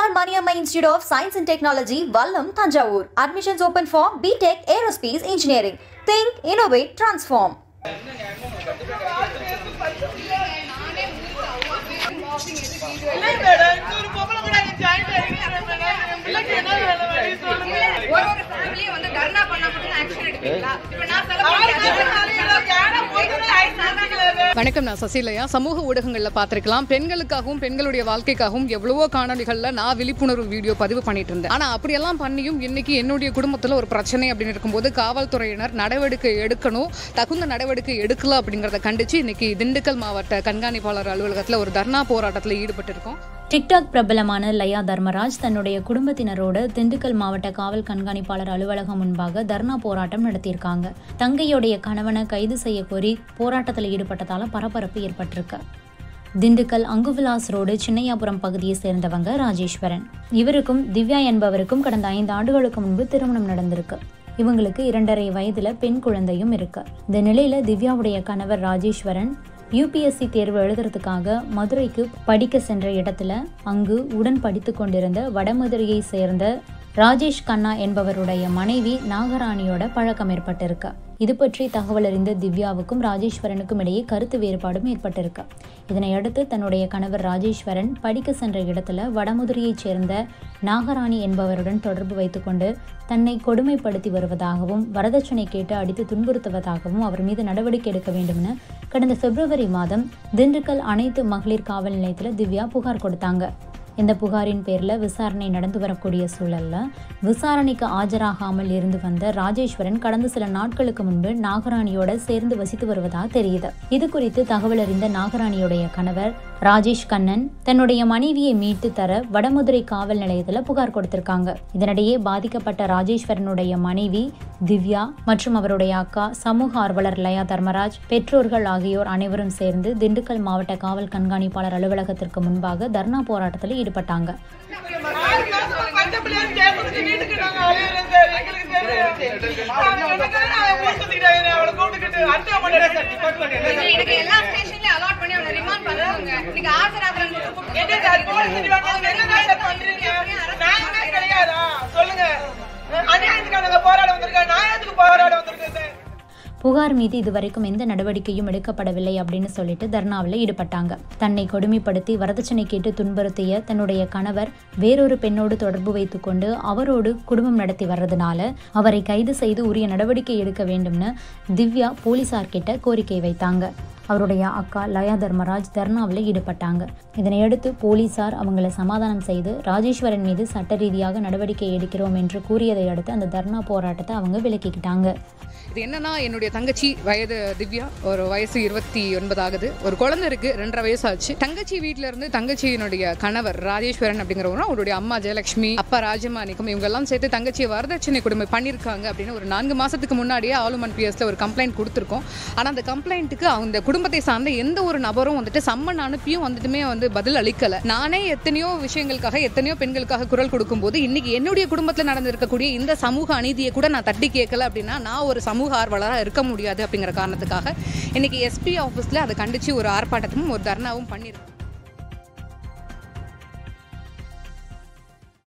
R Maniamma Institute of Science and Technology, Vallam, Tanjavur. Admissions open for BTech Aerospace Engineering. Think, innovate, transform. இல்லை madam இன்னொரு பொம்பளை கூட நீ join ஆகிக்கிறேன் madam என் பிள்ளைக்கு என்ன வேணும் வழி சொல்லுங்க ஒரு ஒரு ஃபேமிலியும் வந்து தர்ணா பண்ணா மட்டும் ஆக்ஷன் எடுப்பீங்களா இப்ப நான் சொல்ல வணக்கம் நான் சசிலையா சமூக ஊடகங்களில் பார்த்திருக்கலாம் பெண்களுக்காகவும் பெண்களுடைய வாழ்க்கைக்காகவும் எவ்வளவோ காணொலிகளில் நான் விழிப்புணர்வு வீடியோ பதிவு பண்ணிட்டு இருந்தேன் ஆனால் அப்படியெல்லாம் பண்ணியும் இன்னைக்கு என்னுடைய குடும்பத்தில் ஒரு பிரச்சனை அப்படின்னு இருக்கும்போது காவல்துறையினர் நடவடிக்கை எடுக்கணும் தகுந்த நடவடிக்கை எடுக்கல அப்படிங்கிறத கண்டிச்சு இன்னைக்கு திண்டுக்கல் மாவட்ட கண்காணிப்பாளர் அலுவலகத்தில் ஒரு தர்ணா போராட்டத்தில் ஈடுபட்டிருக்கோம் டிக்டாக் பிரபலமான லயா தர்மராஜ் தன்னுடைய குடும்பத்தினரோடு திண்டுக்கல் மாவட்ட காவல் கண்காணிப்பாளர் அலுவலகம் முன்பாக தர்ணா போராட்டம் நடத்தியிருக்காங்க தங்கையுடைய கணவனை கைது செய்ய கோரி போராட்டத்தில் ஈடுபட்டதால பரபரப்பு ஏற்பட்டிருக்கு திண்டுக்கல் அங்குவிலாஸ் ரோடு சின்னையாபுரம் பகுதியை சேர்ந்தவங்க ராஜேஸ்வரன் இவருக்கும் திவ்யா என்பவருக்கும் கடந்த ஐந்து ஆண்டுகளுக்கு முன்பு திருமணம் நடந்திருக்கு இவங்களுக்கு இரண்டரை வயதுல பெண் குழந்தையும் இருக்கு இந்த நிலையில திவ்யாவுடைய கணவர் ராஜேஸ்வரன் யூபிஎஸ்சி தேர்வு எழுதுறதுக்காக மதுரைக்கு படிக்க சென்ற இடத்துல அங்கு உடன் படித்து கொண்டிருந்த வடமதுரையை சேர்ந்த ராஜேஷ் கண்ணா என்பவருடைய மனைவி நாகராணியோட பழக்கம் ஏற்பட்டிருக்கு இது பற்றி தகவல் அறிந்த திவ்யாவுக்கும் ராஜேஸ்வரனுக்கும் இடையே கருத்து வேறுபாடும் ஏற்பட்டிருக்கு இதனையடுத்து தன்னுடைய கணவர் ராஜேஸ்வரன் படிக்க சென்ற இடத்துல வடமதுரையைச் சேர்ந்த நாகராணி என்பவருடன் தொடர்பு வைத்துக்கொண்டு தன்னை கொடுமைப்படுத்தி வருவதாகவும் வரதட்சணை கேட்டு அடித்து துன்புறுத்துவதாகவும் அவர் மீது நடவடிக்கை எடுக்க வேண்டும்னு கடந்த பிப்ரவரி மாதம் திண்டுக்கல் அனைத்து மகளிர் காவல் நிலையத்தில் திவ்யா புகார் கொடுத்தாங்க இந்த புகாரின் பேரில் விசாரணை நடந்து வரக்கூடிய சூழல்ல விசாரணைக்கு ஆஜராகாமல் இருந்து வந்த ராஜேஸ்வரன் கடந்த சில நாட்களுக்கு முன்பு நாகராணியோட சேர்ந்து வசித்து வருவதாக தெரியுது இது குறித்து தகவல் அறிந்த நாகராணியுடைய கணவர் ராஜேஷ் கண்ணன் தன்னுடைய மனைவியை மீட்டு தர வடமதுரை காவல் நிலையத்தில் புகார் கொடுத்திருக்காங்க இதனிடையே பாதிக்கப்பட்ட ராஜேஸ்வரனுடைய மனைவி திவ்யா மற்றும் அவருடைய அக்கா சமூக ஆர்வலர் லயா தர்மராஜ் பெற்றோர்கள் ஆகியோர் அனைவரும் சேர்ந்து திண்டுக்கல் மாவட்ட காவல் கண்காணிப்பாளர் அலுவலகத்திற்கு முன்பாக தர்ணா போராட்டத்தில் ஈடுபட்டாங்க ஆறு மாசம் பச்சை பிள்ளையார் கேட்கறதுக்கு வீட்டுக்கு நாங்க அலையிறோம் சார் எங்களுக்கு தெரியும் அவங்க வந்துட்டு நான் ஊர் சுத்திக்கிட்டாங்க அவளை கூப்பிட்டுக்கிட்டு அட்டை பண்ணி எனக்கு எல்லா ஸ்டேஷன்லயும் அலாட் பண்ணி அவனை ரிமாண்ட் பண்ணுவாங்க நீங்க ஆஜராகலன்னு மட்டும் கூப்பிட்டு என்ன சார் போலீஸ் டிபார்ட்மெண்ட் என்ன சார் பண்றீங்க நாங்களே கிடையாதா சொல்லுங்க அநியாயத்துக்கு நாங்க போராட வந்திருக்கோம் நியாயத்துக்கு போராட வந்திருக்கோம் சார் புகார் மீது இதுவரைக்கும் எந்த நடவடிக்கையும் எடுக்கப்படவில்லை அப்படின்னு சொல்லிட்டு தர்ணாவில் ஈடுபட்டாங்க தன்னை கொடுமைப்படுத்தி வரதட்சணை கேட்டு துன்புறுத்திய தன்னுடைய கணவர் வேறொரு பெண்ணோடு தொடர்பு வைத்துக்கொண்டு அவரோடு குடும்பம் நடத்தி வர்றதுனால அவரை கைது செய்து உரிய நடவடிக்கை எடுக்க வேண்டும்னு திவ்யா போலீசார்கிட்ட கோரிக்கை வைத்தாங்க அவருடைய அக்கா லயா தர்மராஜ் தர்ணாவில் ஈடுபட்டாங்க இதனையடுத்து போலீசார் அவங்களை சமாதானம் செய்து ராஜேஸ்வரன் மீது சட்ட ரீதியாக நடவடிக்கை எடுக்கிறோம் என்று கூறியதை அடுத்து அந்த தர்ணா போராட்டத்தை அவங்க விலக்கிக்கிட்டாங்க இது என்னன்னா என்னுடைய தங்கச்சி வயது திவ்யா ஒரு வயசு இருபத்தி ஒன்பது ஆகுது ஒரு குழந்தை இருக்கு ரெண்டரை வயசு ஆச்சு தங்கச்சி வீட்ல இருந்து தங்கச்சியினுடைய கணவர் ராஜேஸ்வரன் அப்படிங்கிறவங்க அவருடைய அம்மா ஜெயலட்சுமி அப்பா ராஜமாணிக்கம் இவங்க எல்லாம் சேர்த்து தங்கச்சியை வரதட்சணை கொடுமை பண்ணியிருக்காங்க அப்படின்னு ஒரு நான்கு மாசத்துக்கு முன்னாடியே ஆளுமன் பிஎஸ்ல ஒரு கம்ப்ளைண்ட் கொடுத்துருக்கோம் ஆனா அந்த கம்ப்ளைண்ட்டுக்கு அந்த குடும்பத்தை சார்ந்த எந்த ஒரு நபரும் வந்துட்டு சம்மன் அனுப்பியும் வந்துட்டுமே வந்து பதில் அளிக்கல நானே எத்தனையோ விஷயங்களுக்காக எத்தனையோ பெண்களுக்காக குரல் கொடுக்கும்போது இன்னைக்கு என்னுடைய குடும்பத்தில் நடந்திருக்கக்கூடிய இந்த சமூக அநீதியை கூட நான் தட்டி கேட்கல அப்படின்னா நான் ஒரு சமூக ஆர்வலராக இருக்க முடியாது அப்படிங்கிற காரணத்துக்காக இன்னைக்கு எஸ்பி ஆஃபீஸில் அதை கண்டித்து ஒரு ஆர்ப்பாட்டமும் ஒரு தர்ணாவும் பண்ணியிருக்கேன்